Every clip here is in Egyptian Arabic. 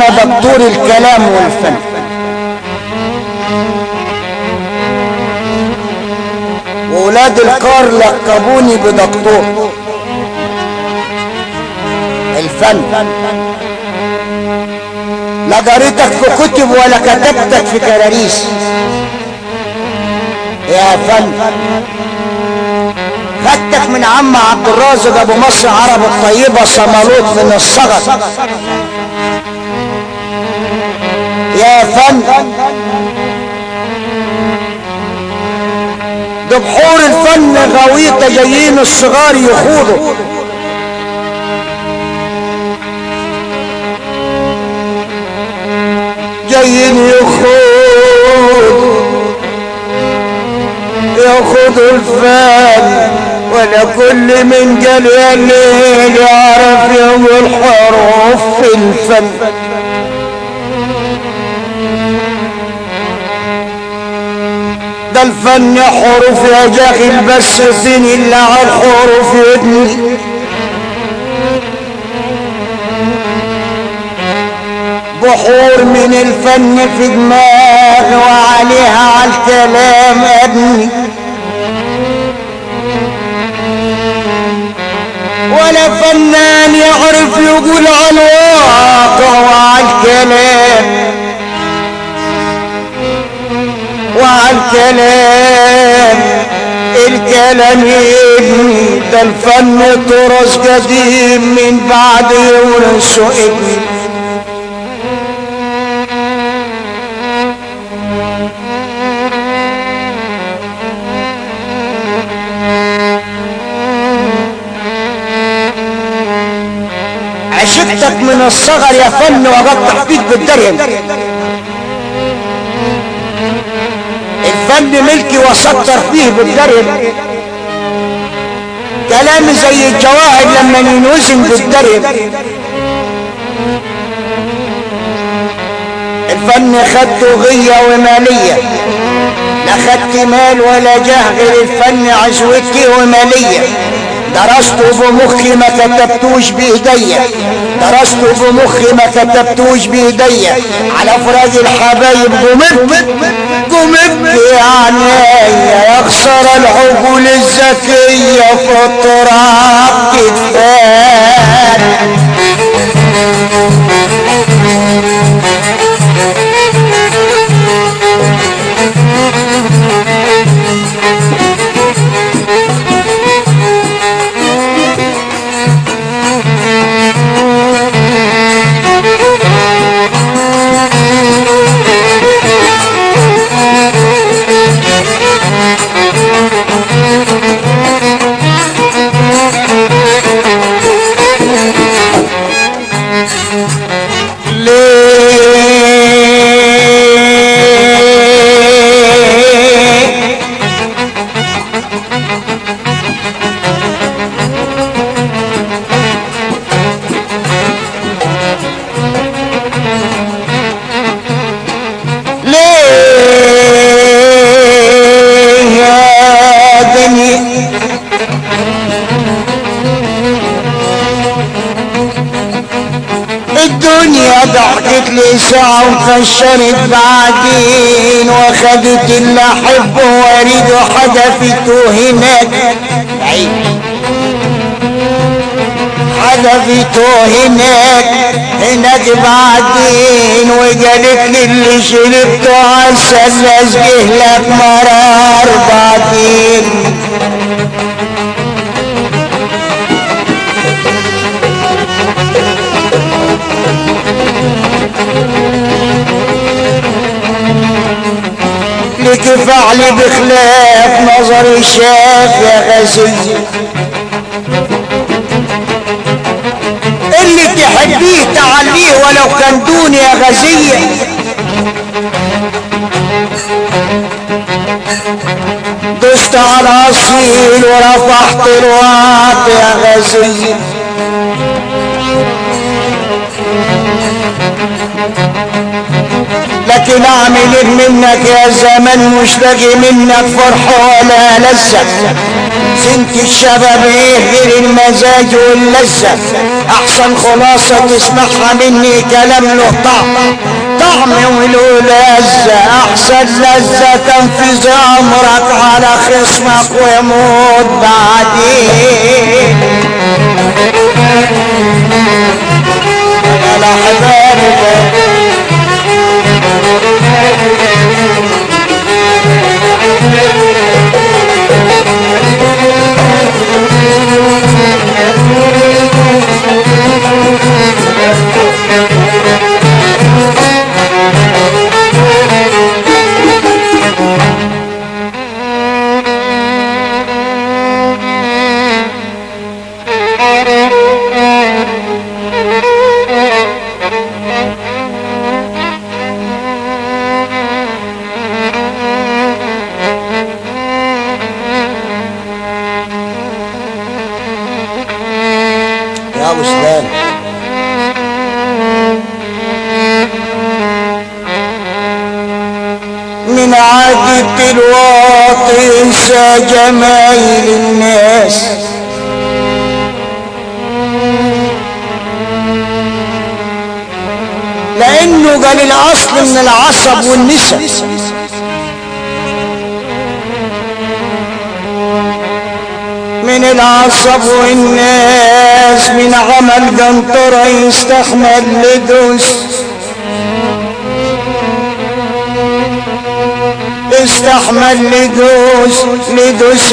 انا دكتور الكلام والفن وولاد الكار لقبوني بدكتور الفن لا قريتك في كتب ولا كتبتك في كراريس يا فن خدتك من عم عبد الرازق ابو مصر عرب الطيبه صمالوت من الصغر يا فن ده بحور الفن غويطة جايين الصغار يخوضوا جايين يخوضوا ياخدوا الفن ولا كل من قال يا الليل يعرف يوم الحروف في الفن ده الفن حروف يا جاهل بس فين الا على الحروف يدني بحور من الفن في دماغي وعليها على الكلام ابني ولا فنان يعرف يقول على الواقع وعلى الكلام وعلى الكلام الكلام يبني ده الفن تراث قديم من بعد يورثه ابني عشقتك من الصغر يا فن وقطع فيك بالدرهم الفن ملكي وسطر فيه بالدرهم كلامي زي الجواهر لما ينوزن بالدرهم الفن خدته غية ومالية لا خدت مال ولا جاه غير الفن عزوتي ومالية درسته بمخي ما كتبتوش بايديا درسته بمخي ما كتبتوش بايديا على فراق الحبايب قمت قمت يا عينيا يخسر العقول الذكية في التراب كتفان ليه ليه يا دنيا الدنيا ضحكت لي ساعة وفشرت بعدين واخدت اللي احبه واريده حدفته هناك عيب حدفته هناك هناك بعدين وقالت لي اللي شربته عسل لازقه لك مرار بعدين لك فعلي بخلاف نظري شاف يا غزي اللي تحبيه تعليه ولو كان دوني يا غزية دست على اصيل ورفعت الوعد يا غزية لكن لكن اعمل ايه منك يا زمان مش لاقي منك فرح ولا لذة سنت الشباب ايه غير المزاج واللذة احسن خلاصة تسمعها مني كلام له طعم طعم وله لذة احسن لذة تنفذ امرك على خصمك ويموت بعدين على حبابك يا ابو سلام من عادة الواطي انسى جمايل الناس لانه قال الاصل من العصب والنسب من العصب والناس من عمل قنطرة يستحمل لدوس استحمل لدوس لدوس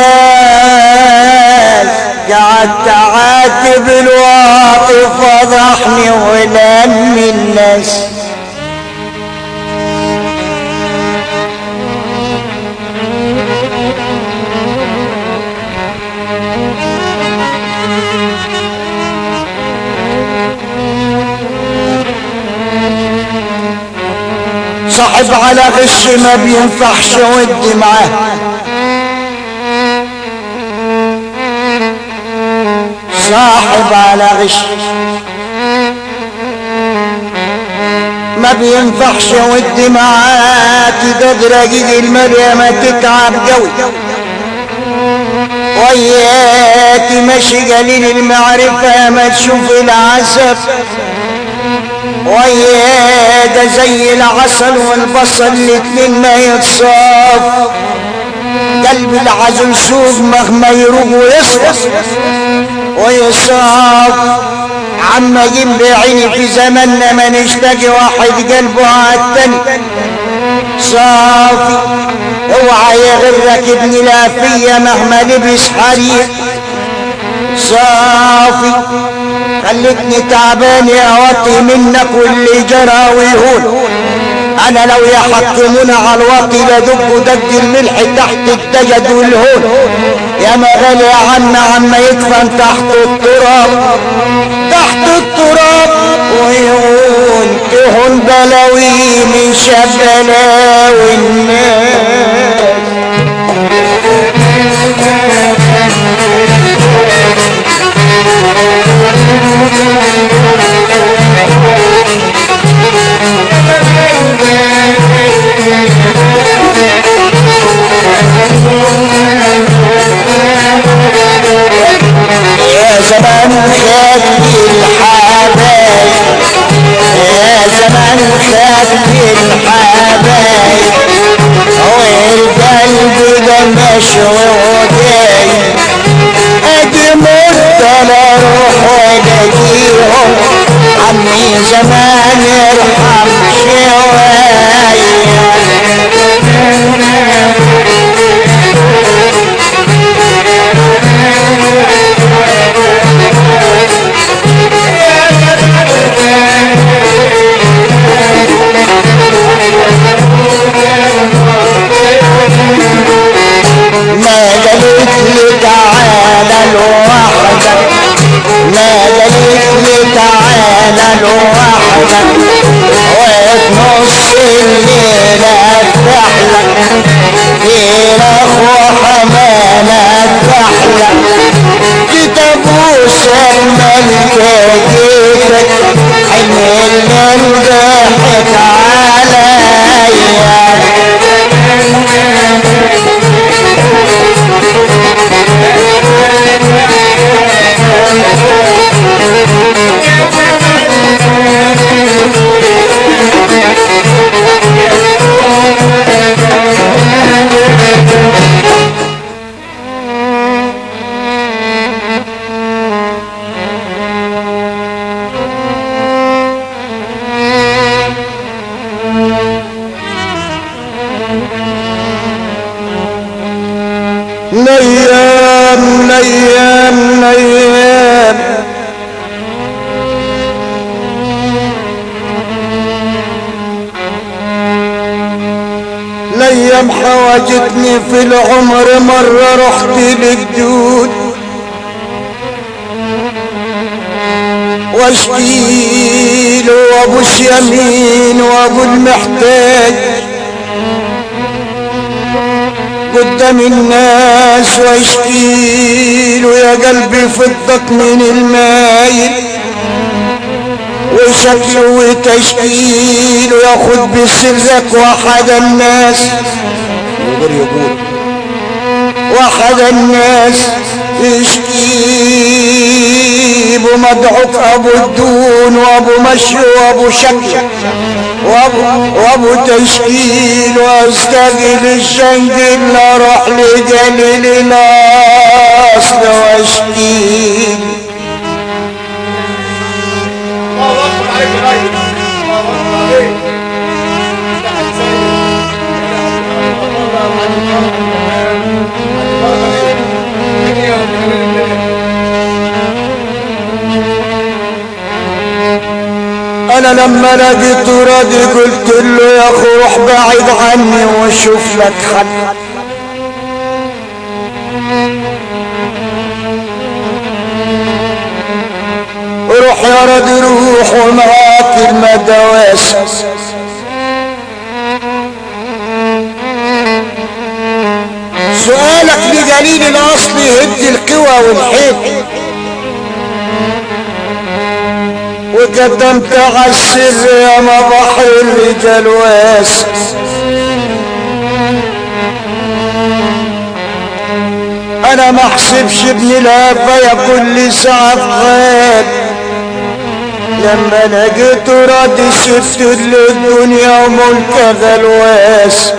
الناس قعدت عاتب الواطي فضحني ولم الناس صاحب على غش ما بينفعش ودي معاه صاحب على غش ما بينفعش ودي معاه كده رقيق المريم تتعب قوي وياتي ماشي قليل المعرفة ما تشوف العسف ويا ده زي العسل والبصل الاتنين ما يتصاف قلب العزل سوق مهما يروق ويصرف ويصاف عما جيب بعيني في زماننا ما نشتاق واحد قلبه عالتاني صافي اوعى يغرك ابن لافية مهما لبس حريق صافي خلتني تعبان يا وطي منك واللي جرى ويهون انا لو يحكمونا على الوطي لدق دق الملح تحت الدجد والهون يا مغالي يا عم عم يدفن تحت التراب تحت التراب ويهون تهون بلاوي من شاب بلاوي الناس يا زمان خدت الحبايب يا زمان خدت الحبايب والقلب ده مشهودين ادي مت لا روح ولاقيهم عمي زمان يرحم شويه ما قالت لي تعالى لوحدك ما قالت لي تعالى لوحدك وفي نص الليل افتح لك غير اخو حمامة افتح لك تبوس الملك جيتك حلم الليل ضحك على الايام الايام الايام حواجتني في العمر مرة رحت للجود واشكي له وابو اليمين وابو المحتاج قدام الناس واشكي له يا قلبي فضك من المايل وشكله وتشكيله ياخد بسرك واحد الناس يقدر يقول واحد الناس يشكيب ومدعوك ابو الدون وابو مشي وابو شكل وابو, وابو تشكيل واستقل الشنقل اروح لجليل الاصل واشكيل الله اكبر عليك يا راجل الله اكبر عليك انا لما لقيت راضي قلت له يا اخو روح بعيد عني وشوف لك حل روح يا راضي روح ومعاك المدواس سؤالك لجليل الاصل يهد القوى والحيل وقدمت على السر يا ما بحر الرجال واسع انا ما احسبش ابن الهفا كل ساعة في غاب لما لقيت راضي سبت الدنيا وملكها الواسع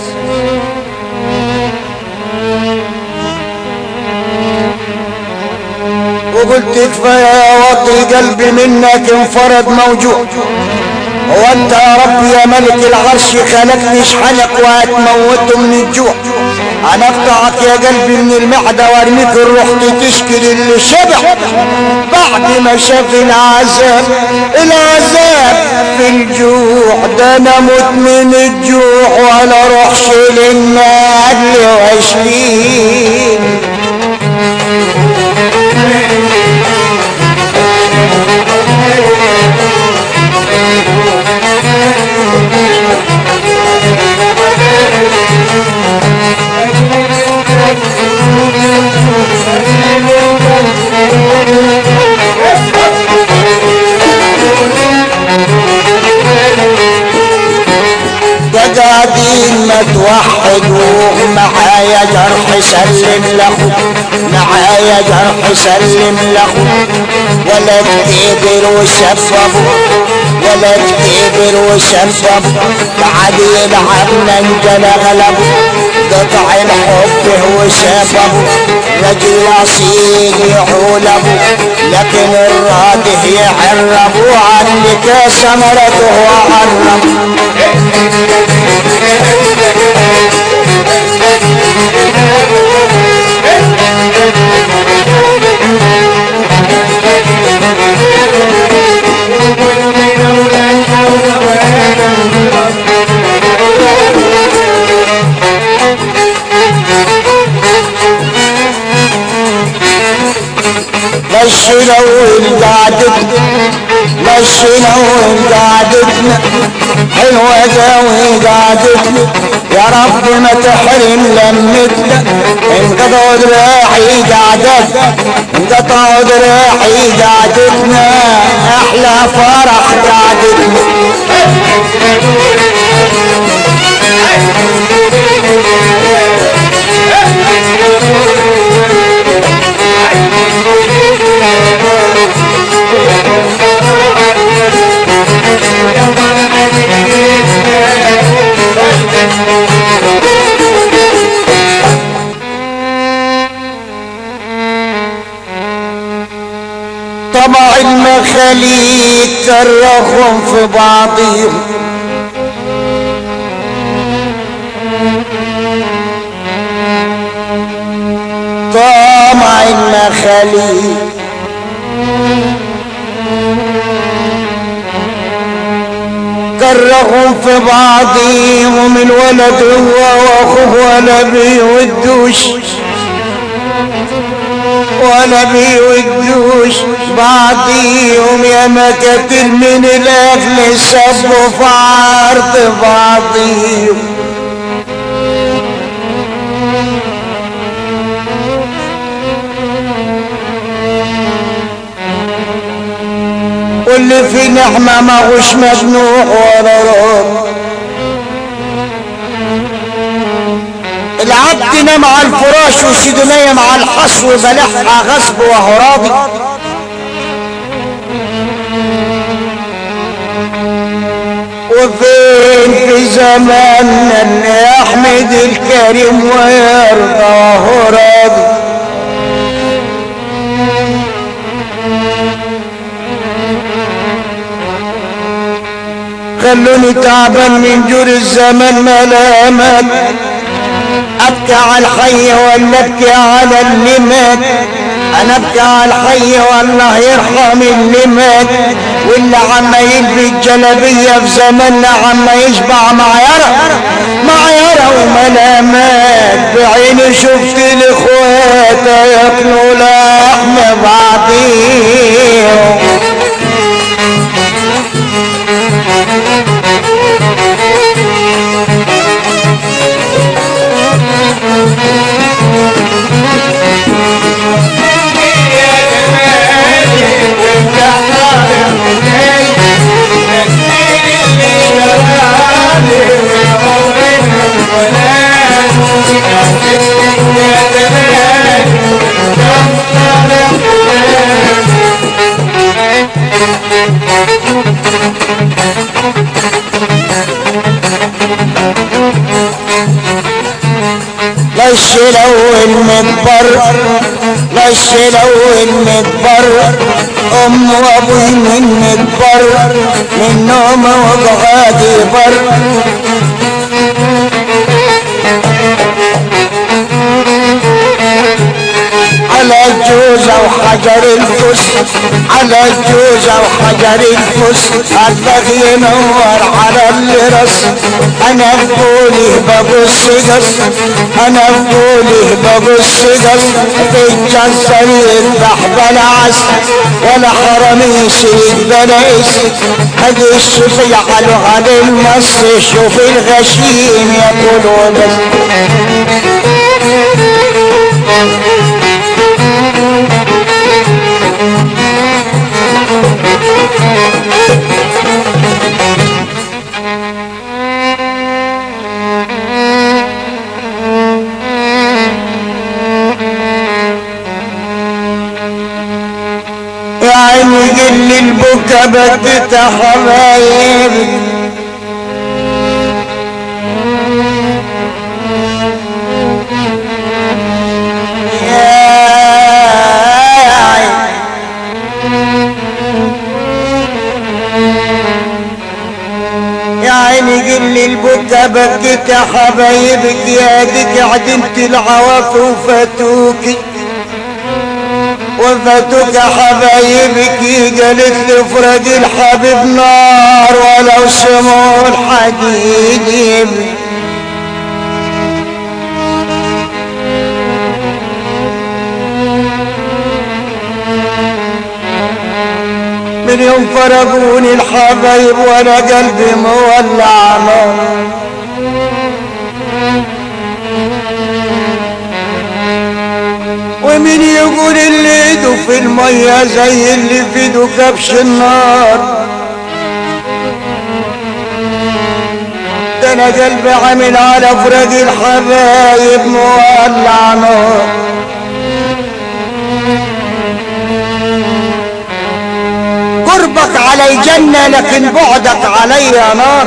وقلت كفايه يا وطي قلبي منك انفرد موجوع هو انت يا رب يا ملك العرش خلقني اشحنك وهتموته من الجوع انا اقطعك يا قلبي من المعدة وارميك الروح تشكي اللي شبع بعد ما شاف العذاب العذاب في الجوع ده انا اموت من الجوع ولا اروحش للنادل واشليل ده قاعدين ما توحدوه معايا جرح سلم له معايا جرح سلم له ولا تقدر وسببه ولا تقدر وسببه بعد يلعبنا انجل غلبه قطع الحب هو سببه رجل اصيل يعولبه لكن الراده يعربه عنك ثمرته وعربه مشينا وقعدتنا مشينا وقعدتنا حلوة قوي قعدتنا يا رب ما تحرم لمتنا انقطع دراعي قعدتنا انقطع دراعي قعدتنا احلى فرح قعدتنا طمع المخاليق كرههم في بعضهم طمع النخلي كرهوا في بعضهم الولد هو واخوه ولا بيودوش ولا بيودوش بعضيهم يا مكاتل من الاهل صبوا في عرض بعضيهم واللي في نعمة ما هوش مجنوح ولا رب العبد نام على الفراش وسيده نايم على الحصو بلحها غصب وهو راضي وفين في زماننا اللي يحمد الكريم ويرضى وهو راضي خلوني تعبان من جور الزمن ملامات ابكي على الحي ولا ابكي على اللي مات انا ابكي على الحي والله يرحم اللي مات واللي عما يلبي الجلبية في زماننا عما يشبع معيرة معيرة وملامات بعيني شفت الاخوات ياكلوا لحم بعضيهم لش لو المدبر لش لو المدبر ام وابوي من مدبر من نوم وقعادي بر على الجوزة وحجر الفس على الجوزة وحجر الفس الله ينور على اللي رس انا بقولي ببص قص انا بقولي ببص قص بالجزر يذبح بلا عس ولا حرميش بلا اسم هدي الشفيع على المص شوف الغشيم يقولوا بس يا عيني قل البكا بدت حبايبي يا عيني يا عيني قل البكا بكيت يا حبايبك يا ديك عدمت العواف وفاتوكي وفاتوك حبايبك قالت لي فرج الحبيب نار ولو سمو الحديد من يوم فرقوني الحبايب وانا قلبي مولع نار ومن يقول اللي ايده في المية زي اللي في ايده كبش النار ده انا قلبي عامل على فراق الحبايب مولع نار قربك علي جنة لكن بعدك علي نار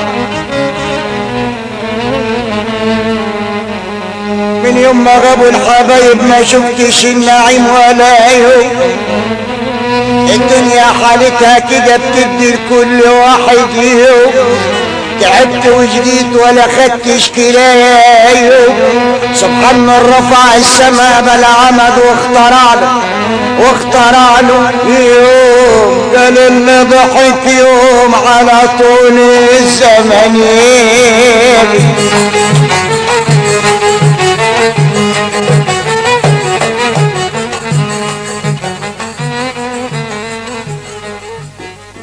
من يوم ما غابوا الحبايب ما شفتش النعيم ولا يوم الدنيا حالتها كده بتدي لكل واحد يوم تعبت وجديد ولا خدتش كلاي سبحان من رفع السماء بلا عمد واخترع له واخترع له يوم قال اللي ضحك يوم على طول الزمن يجي